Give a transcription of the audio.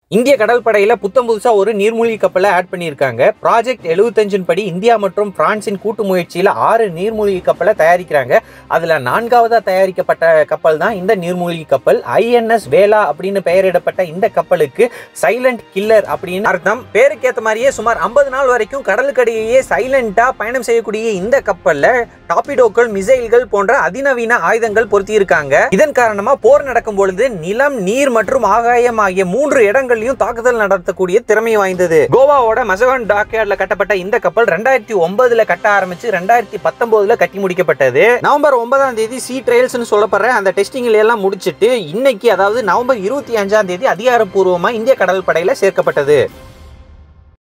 இந்திய கடற்படையில புத்தம் புதுசா ஒரு நீர்மூழ்கி கப்பலை ஆட் பண்ணியிருக்காங்க ப்ராஜெக்ட் எழுபத்தஞ்சின் படி இந்தியா மற்றும் பிரான்சின் கூட்டு முயற்சியில ஆறு நீர்மூழ்கி கப்பலை தயாரிக்கிறாங்க அதுல நான்காவதா தயாரிக்கப்பட்ட கப்பல் தான் இந்த நீர்மூழ்கி கப்பல் ஐஎன்எஸ் வேலா அப்படின்னு பெயரிடப்பட்ட இந்த கப்பலுக்கு சைலண்ட் கில்லர் அப்படின்னு அர்த்தம் பேருக்கு ஏத்த மாதிரியே சுமார் ஐம்பது நாள் வரைக்கும் கடலுக்கடியே சைலண்டா பயணம் செய்யக்கூடிய இந்த கப்பல்ல டாபிடோக்கள் மிசைல்கள் போன்ற அதிநவீன ஆயுதங்கள் பொருத்தி இருக்காங்க இதன் காரணமா போர் நடக்கும் பொழுது நிலம் நீர் மற்றும் ஆகாயம் ஆகிய மூன்று இடங்கள்லயும் தாக்குதல் நடத்தக்கூடிய திறமை வாய்ந்தது கோவாவோட மசகான் டாக்யார்ட்ல கட்டப்பட்ட இந்த கப்பல் ரெண்டாயிரத்தி ஒன்பதுல கட்ட ஆரம்பிச்சு ரெண்டாயிரத்தி பத்தொன்பதுல கட்டி முடிக்கப்பட்டது நவம்பர் ஒன்பதாம் தேதி சி ட்ரையல்ஸ்னு சொல்லப்படுற அந்த டெஸ்டிங்ல எல்லாம் முடிச்சிட்டு இன்னைக்கு அதாவது நவம்பர் இருபத்தி அஞ்சாம் தேதி அதிகாரப்பூர்வமா இந்திய கடற்படையில சேர்க்கப்பட்டது